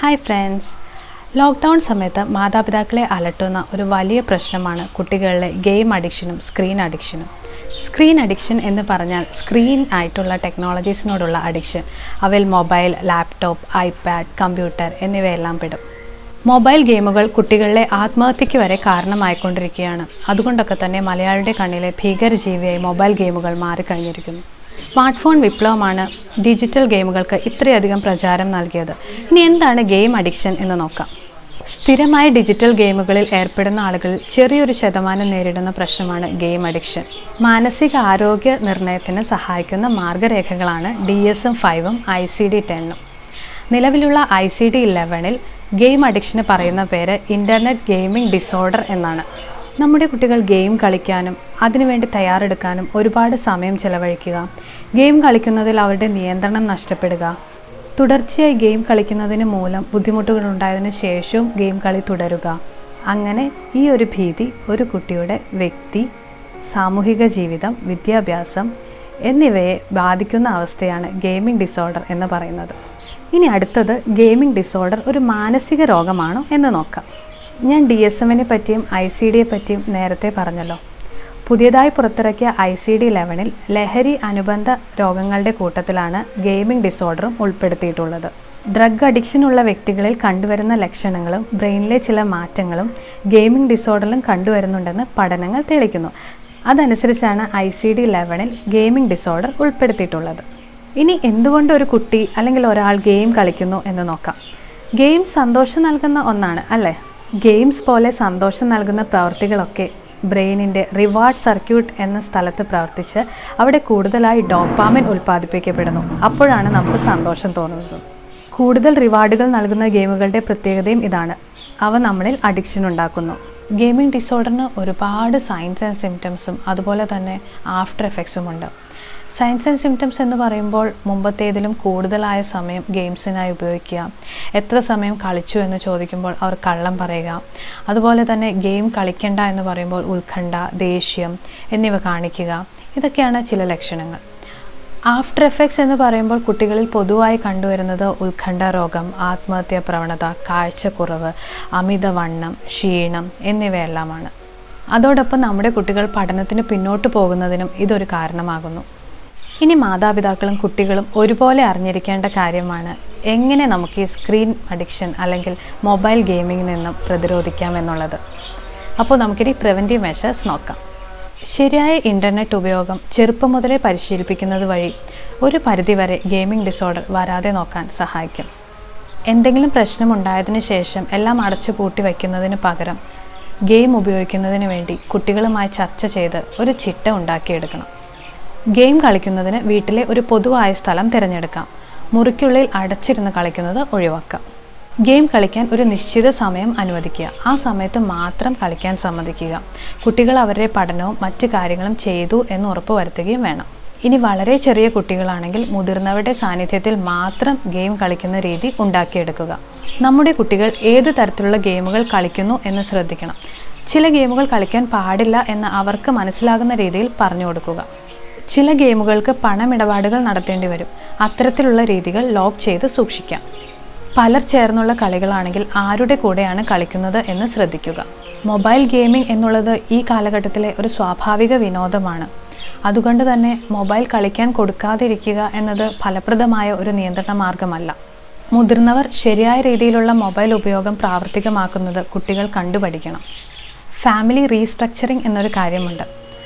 hi friends lockdown സമയത്ത് മാതാപിതാക്കളെ അലട്ടുന്ന ഒരു വലിയ പ്രശ്നമാണ് കുട്ടികളിലെ ഗെയിം അഡിക്ഷനും സ്ക്രീൻ അഡിക്ഷനും സ്ക്രീൻ അഡിക്ഷൻ എന്ന് പറഞ്ഞാൽ സ്ക്രീൻ ആയിട്ടുള്ള ടെക്നോളജീസിനോടുള്ള അഡിക്ഷൻ അവയിൽ മൊബൈൽ ലാപ്ടോപ്പ് ഐപാഡ് കമ്പ്യൂട്ടർ എന്നിവയെല്ലാം പെടും മൊബൈൽ ഗെയിമുകൾ കുട്ടികളിലെ ആത്മഹത്യയ്ക്ക് വരെ കാരണമായിക്കൊണ്ടിരിക്കുകയാണ് അതുകൊണ്ടൊക്കെ തന്നെ മലയാളിയുടെ കണ്ണിലെ ഭീകരജീവിയായി മൊബൈൽ ഗെയിമുകൾ മാറിക്കഴിഞ്ഞിരിക്കുന്നു സ്മാർട്ട് ഫോൺ വിപ്ലവമാണ് ഡിജിറ്റൽ ഗെയിമുകൾക്ക് ഇത്രയധികം പ്രചാരം നൽകിയത് ഇനി എന്താണ് ഗെയിം അഡിക്ഷൻ എന്ന് നോക്കാം സ്ഥിരമായ ഡിജിറ്റൽ ഗെയിമുകളിൽ ഏർപ്പെടുന്ന ആളുകളിൽ ചെറിയൊരു ശതമാനം നേരിടുന്ന പ്രശ്നമാണ് ഗെയിം അഡിക്ഷൻ മാനസിക ആരോഗ്യ നിർണയത്തിന് സഹായിക്കുന്ന മാർഗരേഖകളാണ് ഡി എസ് എം ഫൈവും ഐ സി ഡി ടെന്നും നിലവിലുള്ള ഐ സി ഡി ഇലവനിൽ ഗെയിം അഡിക്ഷന് പറയുന്ന പേര് ഇൻ്റർനെറ്റ് ഗെയിമിംഗ് ഡിസോർഡർ എന്നാണ് നമ്മുടെ കുട്ടികൾ ഗെയിം കളിക്കാനും അതിനുവേണ്ടി തയ്യാറെടുക്കാനും ഒരുപാട് സമയം ചെലവഴിക്കുക ഗെയിം കളിക്കുന്നതിൽ അവരുടെ നിയന്ത്രണം നഷ്ടപ്പെടുക തുടർച്ചയായി ഗെയിം കളിക്കുന്നതിന് മൂലം ബുദ്ധിമുട്ടുകൾ ഉണ്ടായതിനു ശേഷവും ഗെയിം കളി തുടരുക അങ്ങനെ ഈ ഒരു ഭീതി ഒരു കുട്ടിയുടെ വ്യക്തി സാമൂഹിക ജീവിതം വിദ്യാഭ്യാസം എന്നിവയെ ബാധിക്കുന്ന അവസ്ഥയാണ് ഗെയിമിംഗ് ഡിസോർഡർ എന്ന് പറയുന്നത് ഇനി അടുത്തത് ഗെയിമിംഗ് ഡിസോർഡർ ഒരു മാനസിക രോഗമാണോ എന്ന് നോക്കാം ഞാൻ ഡി എസ് എമ്മിനെ പറ്റിയും ഐ സി ഡിയെ പറ്റിയും നേരത്തെ പറഞ്ഞല്ലോ പുതിയതായി പുറത്തിറക്കിയ ഐ സി ഡി ലെവനിൽ ലഹരി അനുബന്ധ രോഗങ്ങളുടെ കൂട്ടത്തിലാണ് ഗെയിമിംഗ് ഡിസോർഡറും ഉൾപ്പെടുത്തിയിട്ടുള്ളത് ഡ്രഗ് അഡിക്ഷനുള്ള വ്യക്തികളിൽ കണ്ടുവരുന്ന ലക്ഷണങ്ങളും ബ്രെയിനിലെ ചില മാറ്റങ്ങളും ഗെയിമിംഗ് ഡിസോർഡറിലും കണ്ടുവരുന്നുണ്ടെന്ന് പഠനങ്ങൾ തെളിയിക്കുന്നു അതനുസരിച്ചാണ് ഐ സി ഡി ലെവനിൽ ഗെയിമിംഗ് ഡിസോർഡർ ഉൾപ്പെടുത്തിയിട്ടുള്ളത് ഇനി എന്തുകൊണ്ട് ഒരു കുട്ടി അല്ലെങ്കിൽ ഒരാൾ ഗെയിം കളിക്കുന്നു എന്ന് നോക്കാം ഗെയിം സന്തോഷം നൽകുന്ന ഒന്നാണ് അല്ലേ ഗെയിംസ് പോലെ സന്തോഷം നൽകുന്ന പ്രവർത്തികളൊക്കെ ബ്രെയിനിൻ്റെ റിവാർഡ് സർക്യൂട്ട് എന്ന സ്ഥലത്ത് പ്രവർത്തിച്ച് അവിടെ കൂടുതലായി ഡോപ്പാമിൻ ഉൽപ്പാദിപ്പിക്കപ്പെടുന്നു അപ്പോഴാണ് നമുക്ക് സന്തോഷം തോന്നുന്നത് കൂടുതൽ റിവാർഡുകൾ നൽകുന്ന ഗെയിമുകളുടെ പ്രത്യേകതയും ഇതാണ് അവ നമ്മളിൽ അഡിക്ഷൻ ഉണ്ടാക്കുന്നു ഗെയിമിംഗ് ഡിസോർഡറിന് ഒരുപാട് സൈൻസ് ആൻഡ് സിംറ്റംസും അതുപോലെ തന്നെ ആഫ്റ്റർ എഫക്ട്സും ഉണ്ട് സയൻസ് ആൻഡ് സിംറ്റംസ് എന്ന് പറയുമ്പോൾ മുമ്പത്തേതിലും കൂടുതലായ സമയം ഗെയിംസിനായി ഉപയോഗിക്കുക എത്ര സമയം കളിച്ചു എന്ന് ചോദിക്കുമ്പോൾ അവർ കള്ളം പറയുക അതുപോലെ തന്നെ ഗെയിം കളിക്കണ്ട എന്ന് പറയുമ്പോൾ ഉത്കണ്ഠ ദേഷ്യം എന്നിവ കാണിക്കുക ഇതൊക്കെയാണ് ചില ലക്ഷണങ്ങൾ ആഫ്റ്റർ എഫക്ട്സ് എന്ന് പറയുമ്പോൾ കുട്ടികളിൽ പൊതുവായി കണ്ടുവരുന്നത് ഉത്കണ്ഠ രോഗം ആത്മഹത്യാ പ്രവണത കാഴ്ചക്കുറവ് അമിതവണ്ണം ക്ഷീണം എന്നിവയെല്ലാമാണ് അതോടൊപ്പം നമ്മുടെ കുട്ടികൾ പഠനത്തിന് പിന്നോട്ട് പോകുന്നതിനും ഇതൊരു കാരണമാകുന്നു ഇനി മാതാപിതാക്കളും കുട്ടികളും ഒരുപോലെ അറിഞ്ഞിരിക്കേണ്ട കാര്യമാണ് എങ്ങനെ നമുക്ക് ഈ സ്ക്രീൻ അഡിക്ഷൻ അല്ലെങ്കിൽ മൊബൈൽ ഗെയിമിങ്ങിൽ നിന്നും പ്രതിരോധിക്കാം എന്നുള്ളത് അപ്പോൾ നമുക്കിനി പ്രിവൻറ്റീവ് മെഷേഴ്സ് നോക്കാം ശരിയായ ഇൻ്റർനെറ്റ് ഉപയോഗം ചെറുപ്പം മുതലേ പരിശീലിപ്പിക്കുന്നത് വഴി ഒരു പരിധിവരെ ഗെയിമിംഗ് ഡിസോർഡർ വരാതെ നോക്കാൻ സഹായിക്കും എന്തെങ്കിലും പ്രശ്നമുണ്ടായതിനു ശേഷം എല്ലാം അടച്ചു പൂട്ടി വയ്ക്കുന്നതിന് പകരം ഗെയിം ഉപയോഗിക്കുന്നതിന് വേണ്ടി കുട്ടികളുമായി ചർച്ച ചെയ്ത് ഒരു ചിട്ട ഉണ്ടാക്കിയെടുക്കണം ഗെയിം കളിക്കുന്നതിന് വീട്ടിലെ ഒരു പൊതുവായ സ്ഥലം തിരഞ്ഞെടുക്കാം മുറിക്കുള്ളിൽ അടച്ചിരുന്ന് കളിക്കുന്നത് ഒഴിവാക്കാം ഗെയിം കളിക്കാൻ ഒരു നിശ്ചിത സമയം അനുവദിക്കുക ആ സമയത്ത് മാത്രം കളിക്കാൻ സമ്മതിക്കുക കുട്ടികൾ അവരുടെ പഠനവും മറ്റു കാര്യങ്ങളും ചെയ്തു എന്ന് ഉറപ്പുവരുത്തുകയും വേണം ഇനി വളരെ ചെറിയ കുട്ടികളാണെങ്കിൽ മുതിർന്നവരുടെ സാന്നിധ്യത്തിൽ മാത്രം ഗെയിം കളിക്കുന്ന രീതി ഉണ്ടാക്കിയെടുക്കുക നമ്മുടെ കുട്ടികൾ ഏത് തരത്തിലുള്ള ഗെയിമുകൾ കളിക്കുന്നു എന്ന് ശ്രദ്ധിക്കണം ചില ഗെയിമുകൾ കളിക്കാൻ പാടില്ല എന്ന് അവർക്ക് മനസ്സിലാകുന്ന രീതിയിൽ പറഞ്ഞു കൊടുക്കുക ചില ഗെയിമുകൾക്ക് പണമിടപാടുകൾ നടത്തേണ്ടി വരും അത്തരത്തിലുള്ള രീതികൾ ലോക്ക് ചെയ്ത് സൂക്ഷിക്കാം പലർ ചേർന്നുള്ള കളികളാണെങ്കിൽ ആരുടെ കൂടെയാണ് കളിക്കുന്നത് എന്ന് ശ്രദ്ധിക്കുക മൊബൈൽ ഗെയിമിംഗ് എന്നുള്ളത് ഈ കാലഘട്ടത്തിലെ ഒരു സ്വാഭാവിക വിനോദമാണ് അതുകൊണ്ട് തന്നെ മൊബൈൽ കളിക്കാൻ കൊടുക്കാതിരിക്കുക എന്നത് ഫലപ്രദമായ ഒരു നിയന്ത്രണ മാർഗമല്ല മുതിർന്നവർ ശരിയായ രീതിയിലുള്ള മൊബൈൽ ഉപയോഗം പ്രാവർത്തികമാക്കുന്നത് കുട്ടികൾ കണ്ടുപഠിക്കണം ഫാമിലി റീസ്ട്രക്ചറിങ് എന്നൊരു കാര്യമുണ്ട്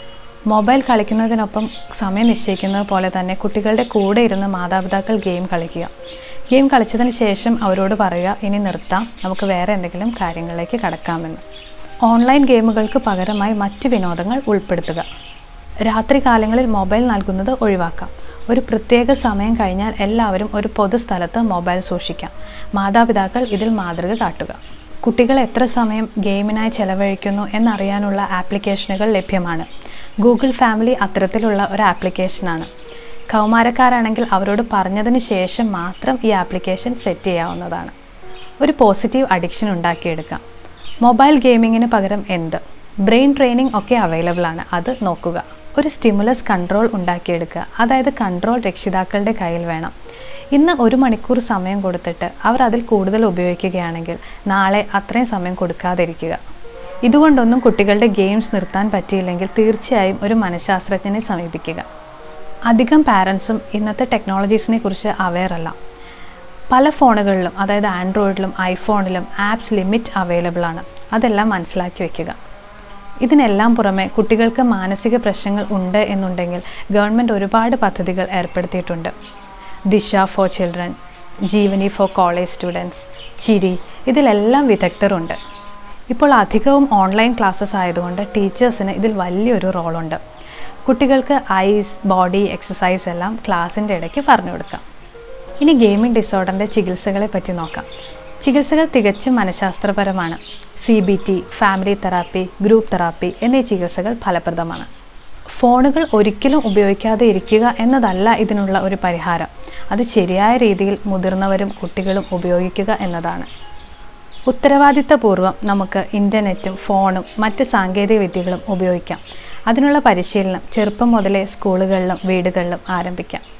മൊബൈൽ കളിക്കുന്നതിനൊപ്പം സമയം നിശ്ചയിക്കുന്നത് പോലെ തന്നെ കുട്ടികളുടെ കൂടെ ഇരുന്ന് മാതാപിതാക്കൾ ഗെയിം കളിക്കുക ഗെയിം കളിച്ചതിന് ശേഷം അവരോട് പറയുക ഇനി നിർത്താം നമുക്ക് വേറെ എന്തെങ്കിലും കാര്യങ്ങളിലേക്ക് കടക്കാമെന്ന് ഓൺലൈൻ ഗെയിമുകൾക്ക് പകരമായി മറ്റ് വിനോദങ്ങൾ ഉൾപ്പെടുത്തുക രാത്രി കാലങ്ങളിൽ മൊബൈൽ നൽകുന്നത് ഒഴിവാക്കാം ഒരു പ്രത്യേക സമയം കഴിഞ്ഞാൽ എല്ലാവരും ഒരു പൊതുസ്ഥലത്ത് മൊബൈൽ സൂക്ഷിക്കാം മാതാപിതാക്കൾ ഇതിൽ മാതൃക കാട്ടുക കുട്ടികൾ എത്ര സമയം ഗെയിമിനായി ചെലവഴിക്കുന്നു എന്നറിയാനുള്ള ആപ്ലിക്കേഷനുകൾ ലഭ്യമാണ് ഗൂഗിൾ ഫാമിലി അത്തരത്തിലുള്ള ഒരു ആപ്ലിക്കേഷനാണ് കൗമാരക്കാരാണെങ്കിൽ അവരോട് പറഞ്ഞതിന് ശേഷം മാത്രം ഈ ആപ്ലിക്കേഷൻ സെറ്റ് ചെയ്യാവുന്നതാണ് ഒരു പോസിറ്റീവ് അഡിക്ഷൻ ഉണ്ടാക്കിയെടുക്കാം മൊബൈൽ ഗെയിമിങ്ങിന് പകരം എന്ത് ബ്രെയിൻ ട്രെയിനിങ് ഒക്കെ അവൈലബിൾ ആണ് അത് നോക്കുക ഒരു സ്റ്റിമുലസ് കൺട്രോൾ ഉണ്ടാക്കിയെടുക്കുക അതായത് കൺട്രോൾ രക്ഷിതാക്കളുടെ കയ്യിൽ വേണം ഇന്ന് ഒരു മണിക്കൂർ സമയം കൊടുത്തിട്ട് അവർ അതിൽ കൂടുതൽ ഉപയോഗിക്കുകയാണെങ്കിൽ നാളെ അത്രയും സമയം കൊടുക്കാതിരിക്കുക ഇതുകൊണ്ടൊന്നും കുട്ടികളുടെ ഗെയിംസ് നിർത്താൻ പറ്റിയില്ലെങ്കിൽ തീർച്ചയായും ഒരു മനഃശാസ്ത്രജ്ഞനെ സമീപിക്കുക അധികം പാരൻസും ഇന്നത്തെ ടെക്നോളജീസിനെ കുറിച്ച് അവെയർ അല്ല പല ഫോണുകളിലും അതായത് ആൻഡ്രോയിഡിലും ഐഫോണിലും ആപ്സ് ലിമിറ്റ് അവൈലബിൾ ആണ് അതെല്ലാം മനസ്സിലാക്കി വെക്കുക ഇതിനെല്ലാം പുറമെ കുട്ടികൾക്ക് മാനസിക പ്രശ്നങ്ങൾ ഉണ്ട് എന്നുണ്ടെങ്കിൽ ഗവൺമെൻറ് ഒരുപാട് പദ്ധതികൾ ഏർപ്പെടുത്തിയിട്ടുണ്ട് Disha for children Jeevani for college students Chiri ഇതിലെല്ലാം വിദഗ്ധരുണ്ട് ഇപ്പോൾ അധികവും ഓൺലൈൻ ക്ലാസ്സസ് ആയതുകൊണ്ട് ടീച്ചേഴ്സിന് ഇതിൽ വലിയൊരു റോളുണ്ട് കുട്ടികൾക്ക് ഐസ് ബോഡി എക്സസൈസ് എല്ലാം ക്ലാസ്സിൻ്റെ ഇടയ്ക്ക് പറഞ്ഞു കൊടുക്കാം ഇനി ഗെയിമിംഗ് ഡിസോർഡറിൻ്റെ ചികിത്സകളെ പറ്റി നോക്കാം ചികിത്സകൾ തികച്ചും മനഃശാസ്ത്രപരമാണ് C B T family therapy group therapy എന്നീ ചികിത്സകൾ ഫലപ്രദമാണ് ഫോണുകൾ ഒരിക്കലും ഉപയോഗിക്കാതെ ഇരിക്കുക എന്നതല്ല ഇതിനുള്ള ഒരു പരിഹാരം അത് ശരിയായ രീതിയിൽ മുതിർന്നവരും കുട്ടികളും ഉപയോഗിക്കുക എന്നതാണ് ഉത്തരവാദിത്തപൂർവ്വം നമുക്ക് ഇൻ്റർനെറ്റും ഫോണും മറ്റ് സാങ്കേതിക വിദ്യകളും ഉപയോഗിക്കാം അതിനുള്ള പരിശീലനം ചെറുപ്പം മുതലേ സ്കൂളുകളിലും വീടുകളിലും ആരംഭിക്കാം